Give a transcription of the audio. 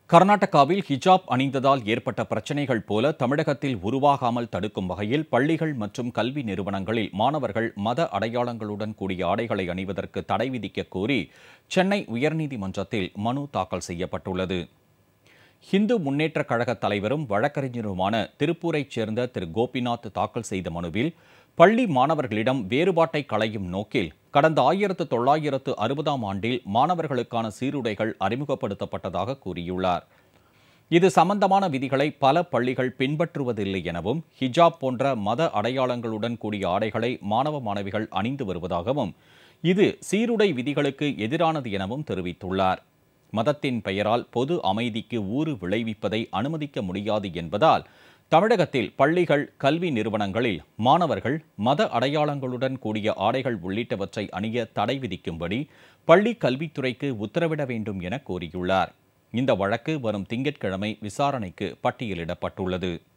கர்நாடகாவில் ஹிஜாப் அணிந்ததால் ஏற்பட்ட பிரச்சனைகள் போல தமிழகத்தில் உருவாகாமல் தடுக்கும் வகையில் பள்ளிகள் மற்றும் கல்வி நிறுவனங்களில் மாணவர்கள் மத அடையாளங்களுடன் கூடிய ஆடைகளை அணிவதற்கு தடை விதிக்க கோரி சென்னை உயர்நீதிமன்றத்தில் மனு தாக்கல் செய்யப்பட்டுள்ளது இந்து முன்னேற்றக் கழக தலைவரும் வழக்கறிஞருமான திருப்பூரைச் சேர்ந்த திரு கோபிநாத் தாக்கல் செய்த மனுவில் பள்ளி மாணவர்களிடம் வேறுபாட்டை களையும் நோக்கில் கடந்த ஆயிரத்து தொள்ளாயிரத்து அறுபதாம் ஆண்டில் மாணவர்களுக்கான சீருடைகள் அறிமுகப்படுத்தப்பட்டதாக கூறியுள்ளார் இது சம்பந்தமான விதிகளை பல பள்ளிகள் பின்பற்றுவதில்லை எனவும் ஹிஜாப் போன்ற மத அடையாளங்களுடன் கூடிய ஆடைகளை மாணவ மாணவிகள் அணிந்து வருவதாகவும் இது சீருடை விதிகளுக்கு எதிரானது எனவும் தெரிவித்துள்ளார் மதத்தின் பெயரால் பொது அமைதிக்கு ஊறு விளைவிப்பதை அனுமதிக்க முடியாது என்பதால் தமிழகத்தில் பள்ளிகள் கல்வி நிறுவனங்களில் மாணவர்கள் மத அடையாளங்களுடன் கூடிய ஆடைகள் உள்ளிட்டவற்றை அணிய தடை விதிக்கும்படி பள்ளி கல்வித்துறைக்கு உத்தரவிட வேண்டும் என கோரியுள்ளார் இந்த வழக்கு வரும் திங்கட்கிழமை விசாரணைக்கு பட்டியலிடப்பட்டுள்ளது